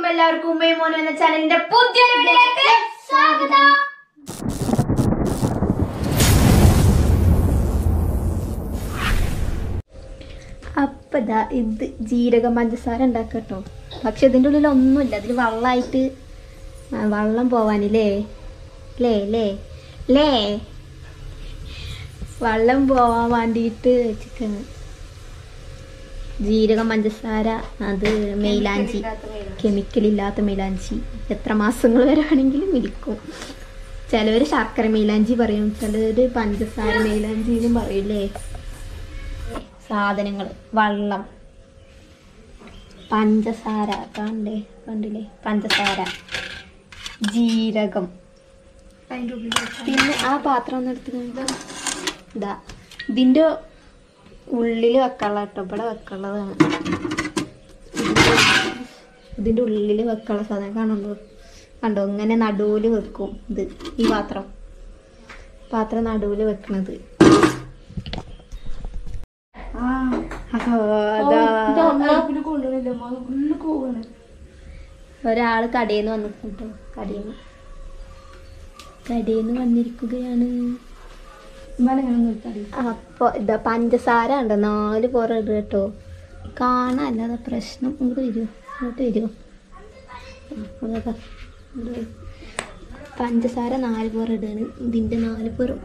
അപ്പൊ എല്ലാവർക്കും ഉമ്മയും മോനും എന്ന ചാനലിന്റെ പുതിയൊരു വീഡിയോയിലേക്ക് സ്വാഗതം അപ്പൊ ദാ ഇത് ജീരകം പഞ്ചസാര ഉണ്ടാക്കട്ടോ പക്ഷെ ഇതിന്റെ ഉള്ളിൽ ഒന്നുമില്ല അതിൽ വെള്ളമായിട്ട് ആ, വെള്ളം പോവാനില്ലേ ലേ ലേ ലേ വെള്ളം പോവാൻ വേണ്ടിയിട്ട് വെച്ചിട്ടാണ് ജീരകം പഞ്ചസാര അത് മെയിലാഞ്ചി കെമിക്കൽ ഇല്ലാത്ത മെയിലാഞ്ചി എത്ര മാസങ്ങൾ വരെ വേണമെങ്കിലും ഇരിക്കും ചിലവർ ശർക്കര മെയിലാഞ്ചി പറയും ചിലവർ പഞ്ചസാര മെയിലാഞ്ചി എന്നും പറയില്ലേ സാധനങ്ങൾ വള്ളം പഞ്ചസാര കണ്ടേ കണ്ടില്ലേ പഞ്ചസാര ജീരകം പിന്നെ ആ പാത്രം ഒന്ന് എടുത്ത് ഇതാ ഇതിന്റെ ഉള്ളിൽ വെക്കാനുള്ള കേട്ടോ ഇവിടെ വെക്കാനുള്ളതാണ് ഇതിന്റെ ഉള്ളിൽ വെക്കാനുള്ള സാധനം കാണുന്നു കണ്ടോ ഇങ്ങനെ നടുവില് വെക്കും ഇത് ഈ പാത്രം പാത്രം നടുവില് വെക്കണത് അപ്പൊ അതാ ഒരാള് കടയിൽ നിന്ന് വന്നിട്ടുണ്ടോ കടയിൽ നിന്ന് കടയിൽ നിന്ന് വന്നിരിക്കുകയാണ് അപ്പൊ ഇതാ പഞ്ചസാര ഉണ്ട് നാല് പുറ ഇടുക കേട്ടോ കാണാല്ലാതെ പ്രശ്നം ഇങ്ങോട്ട് വരുമോ ഇങ്ങോട്ട് വരുമോ അതൊക്കെ പഞ്ചസാര നാല് പുറ ഇടുകയാണ് ഇതിന്റെ നാല് പുറം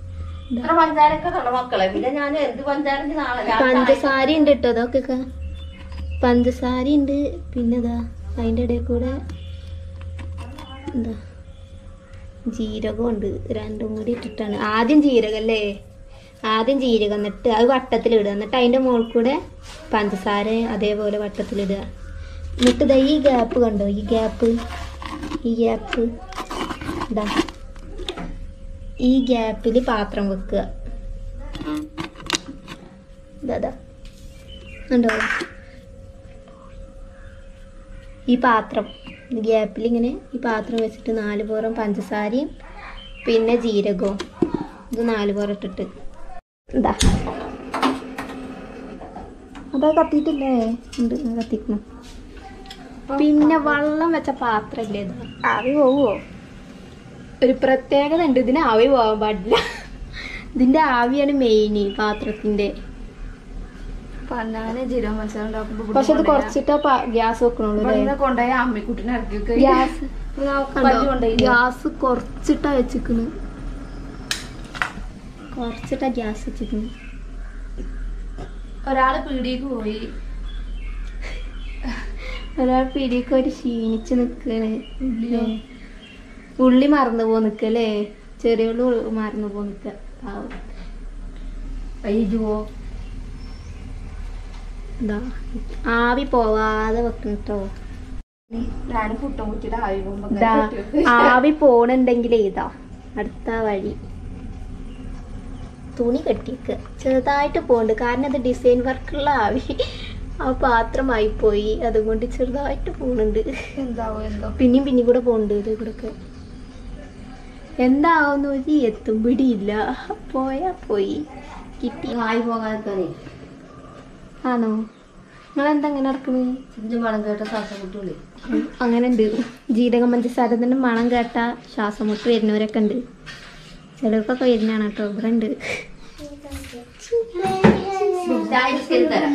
മക്കളെ പിന്നെ ഞാൻ എന്ത് പഞ്ചാരക്ക് നാളെ പഞ്ചസാര ഉണ്ട് കേട്ടോ അതൊക്കെ പഞ്ചസാര ഉണ്ട് പിന്നെ ഇതാ അതിൻ്റെ ഇടയിൽ കൂടെ എന്താ ജീരകം ഉണ്ട് രണ്ടും കൂടി ഇട്ടിട്ടാണ് ആദ്യം ജീരകം അല്ലേ ആദ്യം ജീരകം എന്നിട്ട് അത് വട്ടത്തിലിടുക എന്നിട്ട് അതിൻ്റെ മുകളിൽ കൂടെ പഞ്ചസാര അതേപോലെ വട്ടത്തിലിടുക എന്നിട്ട് ഇതാ ഈ ഗ്യാപ്പ് കണ്ടോ ഈ ഗ്യാപ്പ് ഈ ഗ്യാപ്പ് ഇതാ ഈ ഗ്യാപ്പിൽ പാത്രം വെക്കുക ഇതാ ഉണ്ടോ ഈ പാത്രം ഗ്യാപ്പിൽ ഇങ്ങനെ ഈ പാത്രം വെച്ചിട്ട് നാല് പുറം പഞ്ചസാരയും പിന്നെ ജീരകവും ഇത് നാല് പുറം ഇട്ടിട്ട് എന്താ അതാ കത്തിയിട്ടില്ലേ ഉണ്ട് ആ കത്തിക്കണം പിന്നെ വെള്ളം വെച്ച പാത്രമില്ലേ ഇത് ആവി പോവോ ഒരു പ്രത്യേകത ഉണ്ട് ഇതിന് ആവി പോകാൻ പാടില്ല ഇതിന്റെ ആവിയാണ് മെയിൻ ഈ പാത്രത്തിന്റെ ഞാന് ജീരക മത്സരം ഉണ്ടാക്കുമ്പോ പക്ഷെ ഇത് കുറച്ചിട്ടാ ഗ്യാസ് വെക്കണുള്ളൂ അല്ലേ? കൊണ്ടുപോയി അമ്മിക്കുട്ടിനെ ഇറക്കി വെക്കുക. ഗ്യാസ് പല്ല് കൊണ്ടുപോയില്ലേ? ഗ്യാസ് കുറച്ചിട്ടാ വെച്ചിക്കണ് കുറച്ചിട്ടാ ഗ്യാസ് വെച്ചിക്കണ് ഒരാള് പീടിയേക്ക് പോയി ഒരാൾ പിടിയൊക്കെ ഒരു ക്ഷീണിച്ച് നിക്കാണ് ഉള്ളിയോ? ഉള്ളി മറന്നു പോ നിക്കല്ലേ ചെറിയ ഉള്ളി മറന്നു പോ നിക്ക പാവം. അയ്യോ ഇതാ ആവി പോവാതെ വെക്കണം കേട്ടോ ഞാൻ പുട്ടും കുറ്റിയുടെ ആവി പോകുമ്പോ ഇതാ ആവി പോണുണ്ടെങ്കിൽ ഇതാ അടുത്ത വഴി തുണി കെട്ടിക്ക് ചെറുതായിട്ട് പോണ്ട് കാരണം അത് ഡിസൈൻ വർക്കുള്ള ആവി ആ പാത്രമായി പോയി അതുകൊണ്ട് ചെറുതായിട്ട് പോണുണ്ട് എന്താവോ എന്തോ പിന്നെയും പിന്നെയും കൂടെ പോണ്ട് ഇത് കൂടെ ഒക്കെ എന്താവുന്ന ഒരു എത്തും പിടിയില്ല പോയാ പോയി കിട്ടി ആയി പോകാതെ ആണോ നിങ്ങൾ എന്താ അങ്ങനെ നടക്കണേ ചിഞ്ചു മണം കേട്ട ശ്വാസം മുട്ടുള്ളി അങ്ങനെ ഉണ്ട് ജീരകം പഞ്ചസാര തന്നെ മണം കേട്ട ശ്വാസം മുട്ട് വരുന്നവരൊക്കെ ഉണ്ട് ചിലർക്കൊക്കെ വരുന്നതാണ് കേട്ടോ ഇവിടെ ഉണ്ട് തരാം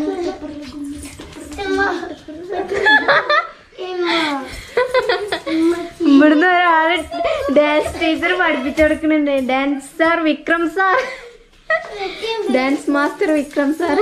ഇവിടുന്ന് ഒരാള് ഡാൻസ് ടീച്ചർ പഠിപ്പിച്ചു കൊടുക്കുന്നുണ്ട് dance sir Vikram sir dance master Vikram sir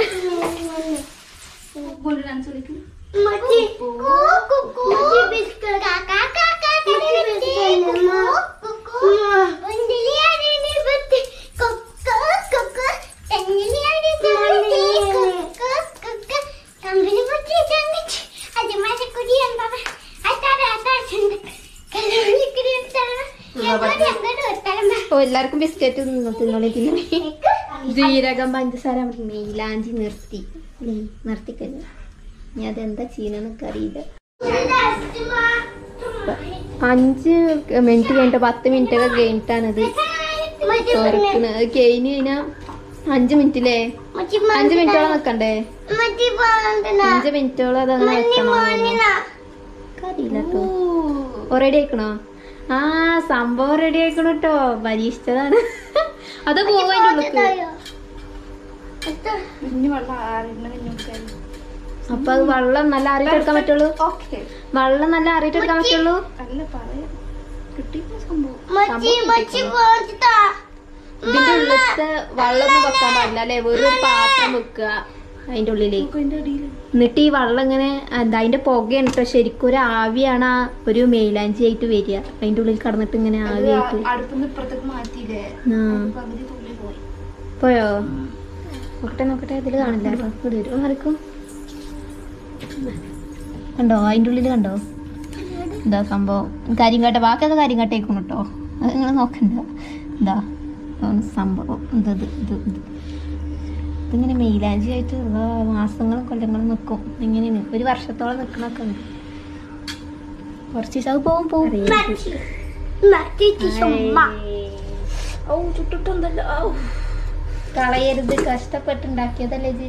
ഓ എല്ലാവർക്കും ബിസ്ക്കറ്റ് തിന്നോളി തിന്നോളി ജീരകം പഞ്ചസാര മെയിലാഞ്ചി നിർത്തി അല്ലേ നിർത്തിക്കല്ലോ ഞാൻ അതെന്താ ചെയ്യുന്നതെന്നൊക്കെ അറിയില്ല അഞ്ച് മിനിറ്റ് കഴിഞ്ഞിട്ട് പത്ത് മിനിറ്റ് ഒക്കെ കഴിഞ്ഞിട്ടാണത് തുറക്കുന്നത് അത് കഴിഞ്ഞ് കഴിഞ്ഞാ അഞ്ച് മിനിറ്റില്ലേ അഞ്ച് മിനിറ്റോളം നിക്കണ്ടേ അഞ്ച് മിനിറ്റോളം അതങ്ങനെ വെക്കണം അറിയില്ല കേട്ടോ റെഡി ആയിക്കണോ ആ സംഭവം റെഡി ആയിക്കണോ കേട്ടോ പരീക്ഷിച്ചതാണ് അത് പോവാൻ ഉള്ളിക്ക് ഇനി വെള്ളം ആറിന് കഴിഞ്ഞു അപ്പൊ അത് വെള്ളം നല്ല അറിയിട്ടെടുക്കാൻ പറ്റുള്ളൂ ഓക്കെ വെള്ളം നല്ല അറിയിട്ടെടുക്കാൻ പറ്റുള്ളൂ അല്ല പറയാം കിട്ടിയ സംഭവം ഇതിന്റെ ഉള്ളിലത്തെ വെള്ളം ഒന്നും വെക്കാൻ പാടില്ല അല്ലെ വെറും ഒരു പാത്രം വെക്കുക അതിന്റെ ഉള്ളില് അതിന്റെ അടിയിൽ എന്നിട്ട് ഈ വെള്ളം ഇങ്ങനെ എന്താ അതിന്റെ പുകയാണ് കേട്ടോ ശരിക്കും ഒരു ആവിയാണ് ആ ഒരു മെയിലാഞ്ചി ആയിട്ട് വരിക അതിന്റെ ഉള്ളിൽ കടന്നിട്ട് ഇങ്ങനെ ആവിയായിട്ട് അടുപ്പിന്ന് ഇപ്പുറത്തേക്ക് മാറ്റിയില്ലേ ആ പകുതി തുള്ളി പോയി പോയോ നോക്കട്ടെ നോക്കട്ടെ ഇതില് കാണില്ല കേട്ടോ ഇവിടെ വരും മാറിക്കും കണ്ടോ അതിന്റെ ഉള്ളിൽ കണ്ടോ എന്താ സംഭവം കരിങ്കാട്ട ബാക്കിയൊക്കെ കരിങ്കാട്ടേക്കണം കേട്ടോ അത് നിങ്ങൾ നോക്കണ്ട എന്താ ഇതാണ് സംഭവം ഇത് ഇത് ഇത് ഇത് ഇതിങ്ങനെ മെയിലാഞ്ചി ആയിട്ട് ഉള്ള മാസങ്ങളും കൊല്ലങ്ങളും നിൽക്കും ഇങ്ങനെയാണ് ഒരു വർഷത്തോളം നിൽക്കണൊക്കെ ഉണ്ട് കുറച്ച് ദിവസം അത് പോവും പോവും ഓ ചുട്ടിട്ടുണ്ടല്ലോ ഔ. കളയരുത് കഷ്ടപ്പെട്ടുണ്ടാക്കിയതല്ലേ ഇത്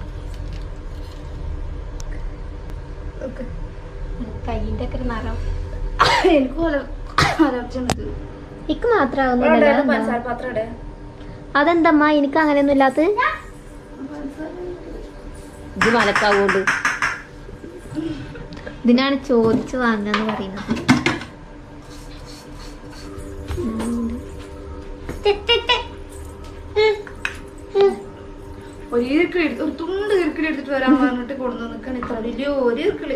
ഓക്കെ. കയ്യിന്റെ ഒക്കെ ഒരു നിറം എനിക്ക് അലർജി ഉണ്ട് എനിക്ക് മാത്രമാവുന്നില്ലല്ലോ അതെന്താ? പഞ്ചസാര പാത്രം ഇടേ അതെന്തമ്മ എനിക്ക് അങ്ങനെയൊന്നും ഇല്ലാത്ത ഇത് മലക്കാവുകൊണ്ട് ഇതിനാണ് ചോദിച്ചു വാങ്ങാന്ന് പറയുന്നത് ഒരു ഈർക്കിളി എടുത്ത് ഒരു തുണ്ട് ഈർക്കിളി എടുത്തിട്ട് വരാൻ പറഞ്ഞിട്ട് കൊണ്ടു നിൽക്കണ ഇത്ര വലിയ ഒരു ഈർക്കിളി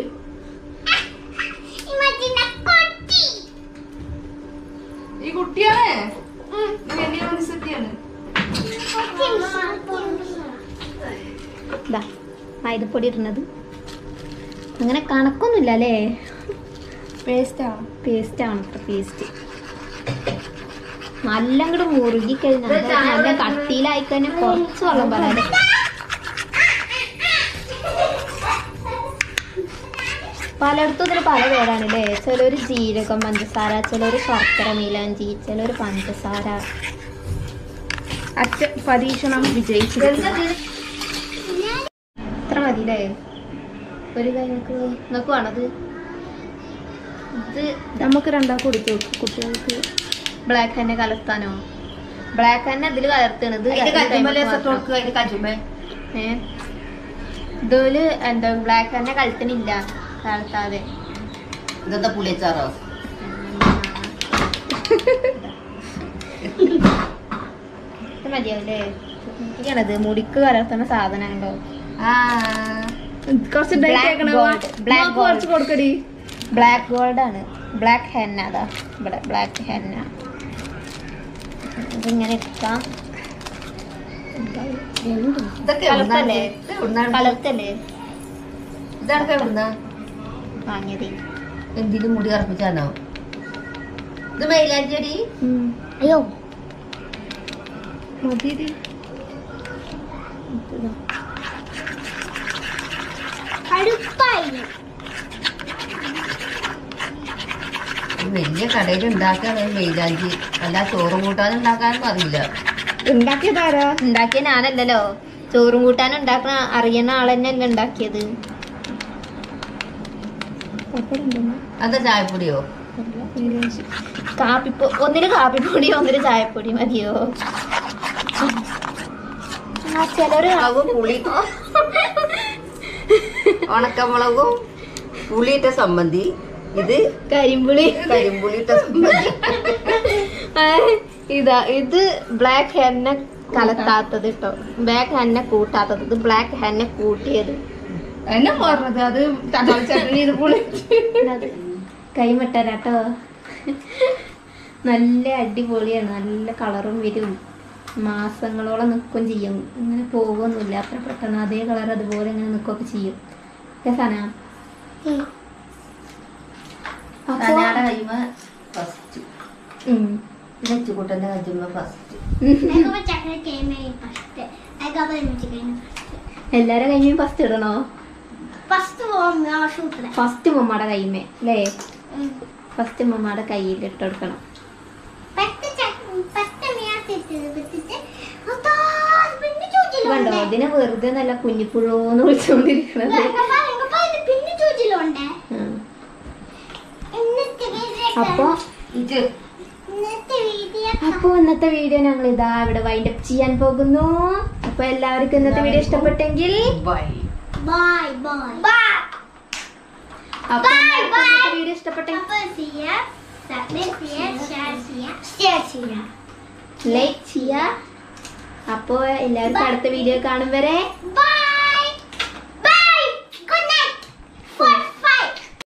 ഈ കുട്ടിയാണ് ഈ വലിയ മത്സ്യത്തിയാണ് ഇതാ മൈദപ്പൊടി ഇടുന്നത് അങ്ങനെ കണക്കൊന്നുമില്ല അല്ലേ പേസ്റ്റാണ് പേസ്റ്റ് ആണ് പേസ്റ്റ് നല്ല അങ്ങോട്ട് മുറുകി കഴിഞ്ഞാൽ നല്ല കട്ടിയിലായി കഴിഞ്ഞാൽ കുറച്ച് വെള്ളം പറയാതെ പലയിടത്തും ഇതിന് പല പേരാണ് അല്ലേ ചിലര് ജീരകം പഞ്ചസാര ചിലര് ശർക്കര മീലാഞ്ചി ചിലര് പഞ്ചസാര അച്ഛൻ പരീക്ഷണം വിജയിച്ചു ഇത്ര മതി അല്ലേ ഒരു കൈ നിങ്ങൾക്ക് നിങ്ങൾക്ക് വേണത് ഇത് നമുക്ക് രണ്ടാ കൊടുത്തു കുട്ടികൾക്ക് ബ്ലാക്ക് തന്നെ കലർത്താനോ ബ്ലാക്ക് തന്നെ ഇതില് കലർത്തണത് ഏ ഇതില് എന്താ ബ്ലാക്ക് തന്നെ കലത്തണില്ല കലർത്താതെ ഇതെന്താ പുളിയച്ചാറോ ഇത് മതിയാവില്ലേ ഇതാണത് മുടിക്ക് കലർത്തണ സാധനമുണ്ടോ കുറച്ച് Black ഡേറ്റ് ആക്കണോ gold. Black gold. കുറച്ച് കൊടുക്കടി ബ്ലാക്ക് ഗോൾഡ് ആണ് ബ്ലാക്ക് ഹെന്ന അതാ ഇവിടെ ബ്ലാക്ക് ഹെന്ന ഇതിങ്ങനെ ഇട്ടാം ഇതൊക്കെ കലർത്തല്ലേ? ഇത് എവിടുന്നാണ്? കലർത്തല്ലേ ഇതൊക്കെ എവിടുന്നാ വാങ്ങിയത് എന്തിനും മുടി കറപ്പിച്ചാണോ ഇത് മൈലാഞ്ചേടി അയ്യോ മതി വലിയ കടയിൽ ഉണ്ടാക്കാണ് മൈലാഞ്ചി അല്ല ചോറും കൂട്ടാനും ഉണ്ടാക്കാനൊന്നും അറിയില്ല ഉണ്ടാക്കിയതാരാ ഉണ്ടാക്കിയ ഞാനല്ലല്ലോ ചോറും കൂട്ടാൻ ഉണ്ടാക്കുന്ന അറിയുന്ന ആൾ തന്നെയല്ലേ ഉണ്ടാക്കിയത് അതാ ചായപ്പൊടിയോ കാപ്പിപ്പോ ഒന്നില് കാപ്പിപ്പൊടി ഒന്നില് ചായപ്പൊടി മതിയോ ആ ചിലര് മുളകും പുളി ഉണക്കമുളകും പുളിയിട്ട സമ്മന്തി ഇത് കരിമ്പുളി കരിമ്പുളിയിട്ട സമ്മന്തി ആ, ഇതാ ഇത് ബ്ലാക്ക് ഹെന്ന കലത്താത്തത് കേട്ടോ ബ്ലാക്ക് ഹെന്ന കൂട്ടാത്തത് ഇത് ബ്ലാക്ക് ഹെന്ന കൂട്ടിയത് എന്നെ പറഞ്ഞത് അത് തക്കാളി ചട്നി ഇത് പുളി അത് കൈമട്ടരാട്ടോ നല്ല അടിപൊളിയാണ് നല്ല കളറും വരും മാസങ്ങളോളം നിൽക്കും ചെയ്യും അങ്ങനെ പോകുമൊന്നുമില്ല അത്ര പെട്ടെന്ന് അതേ കളർ അതുപോലെ ഇങ്ങനെ നിൽക്കുകയൊക്കെ ചെയ്യും രസാനാ അപ്പൊ കനാട കൈമ ഫസ്റ്റ് ഉം. ലച്ചുകൂട്ടന്റെ കജ്ജുമ്മ ഫസ്റ്റ് എല്ലാരും കൈമയും ഫസ്റ്റ് ഇടണോ ഫസ്റ്റ് ഷൂട്ടില് ഫസ്റ്റ് മമ്മയുടെ കൈമേ അല്ലേ ഫസ്റ്റ് മമ്മയുടെ കയ്യിൽ ഇട്ട് കൊടുക്കണം പത്ത് പത്ത് മിയാത്തിട്ട് വെച്ചിട്ട് അതാ പിന്നെ കണ്ടോ ചോദിച്ചിലുണ്ട് അതിനെ വെറുതെ നല്ല കുഞ്ഞിപ്പുഴോന്ന് വിളിച്ചുകൊണ്ടിരിക്കണത് പിന്നെ ചോദിച്ചിലുണ്ട് ആ. അപ്പോൾ ഇത് ഇന്നത്തെ വീഡിയോ അപ്പോൾ ഇന്നത്തെ വീഡിയോ ഞങ്ങൾ ഇതാ ഇവിടെ വൈൻഡ് അപ്പ് ചെയ്യാൻ പോകുന്നു അപ്പോൾ എല്ലാവർക്കും ഇന്നത്തെ വീഡിയോ ഇഷ്ടപ്പെട്ടെങ്കിൽ ബൈ ബൈ ബൈ ബൈ അപ്പോൾ Bye, എല്ലാവർക്കും bye. ഇന്നത്തെ വീഡിയോ ഇഷ്ടപ്പെട്ടെങ്കിൽ അപ്പോൾ ചെയ്യാം സബ്മിറ്റ് ചെയ്യാം ഷെയർ ചെയ്യാം ഷെയർ ചെയ്യാം ലൈക്ക് ചെയ്യുക അപ്പോൾ എല്ലാവർക്കും അടുത്ത വീഡിയോ കാണും വരെ